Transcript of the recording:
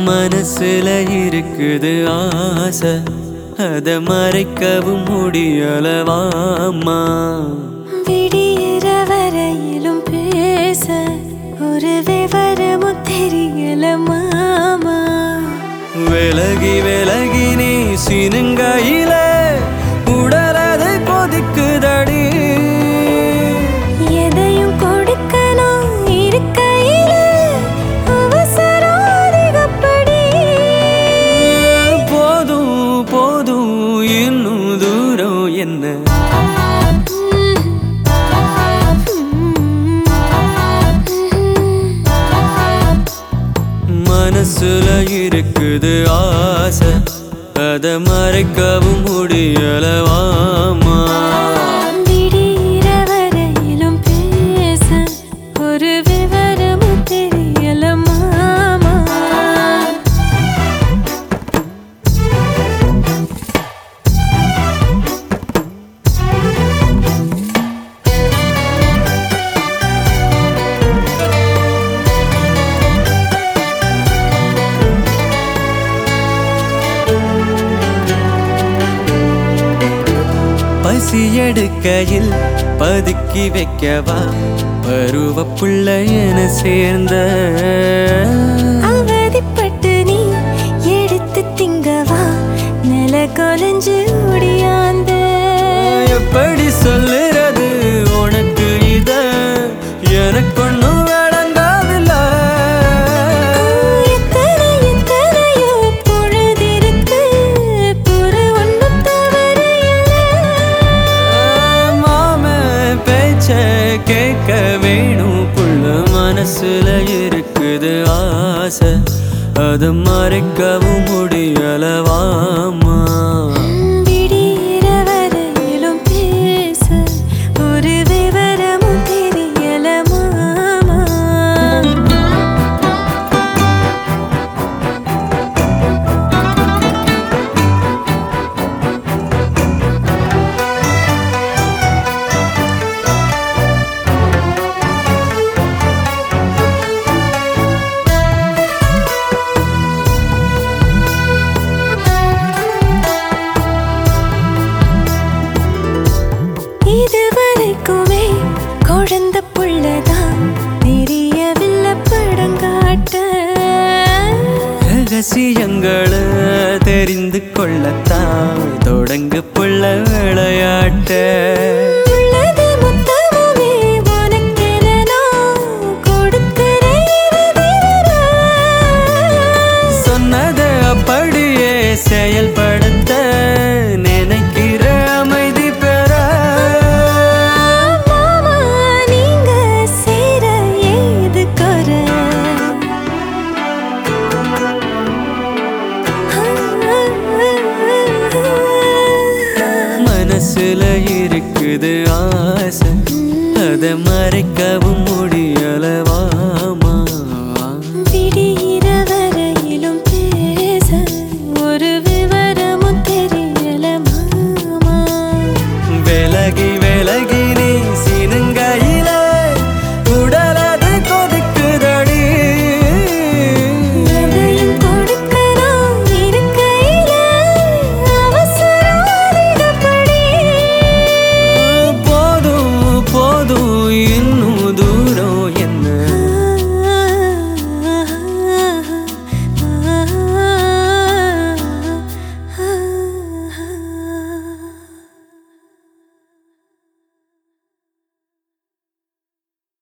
மனசுல இருக்குது ஆசை அத மறைக்கவும் முடியலவாமா விடியிற வரையிலும் பேச ஒரு விவரமும் தெரியல மாமா விலகி விலகி நீ சினுங்கையில உடலது கொதிக்குதடி எதையும் கொடுக்கணும் இருக்கையில அவசரம் அதிகப்படி போதும் போதும் இன்னும் தூரம் என்ன மனசுல இருக்குது ஆசை அத மறைக்கவும் முடியலவாமா விடியிற வரையிலும் பேச ஒரு விவரமும் தெரியல மாமா பசி எடுக்கையில் பதுக்கி வைக்கவா பருவ புள்ள என சேர்ந்த அவதிப்பட்டு நீ எடுத்து திங்கவா நில கொலைஞ்சு முடியாந்த எப்படி சொல்லுறது உனக்கு இத எனக்கு ஒன்றும் விளங்காதில்ல எத்தனை எத்தனையோ பொழுதிருக்கு புற ஒன்றும் தவறையில்லை மாம பேச்ச கேட்க வேணும் புள்ள மனசுல இருக்குது ஆசை அது மறைக்கவும் முடியலவாமா விடியிற வரையிலும் பேச ஒரு விவரமும் தெரியல மாமா இதுவரைக்குமே குழந்த புள்ளதான் தெரியவில்லை படங்காட்ட ரகசியங்களை தெரிந்து கொள்ளத்தான் தொடங்கு புள்ள விளையாட்ட உள்ளது மொத்தமுமே உனக்கென நான் கொடுக்கிறேன் இறுதி வரை. சொன்னதை அப்படியே செயல்படுத்த நினைக்கிற அமைதி பெற மாமா, நீங்க சேர ஏது குறை? மனசுல இருக்குது ஆசை அத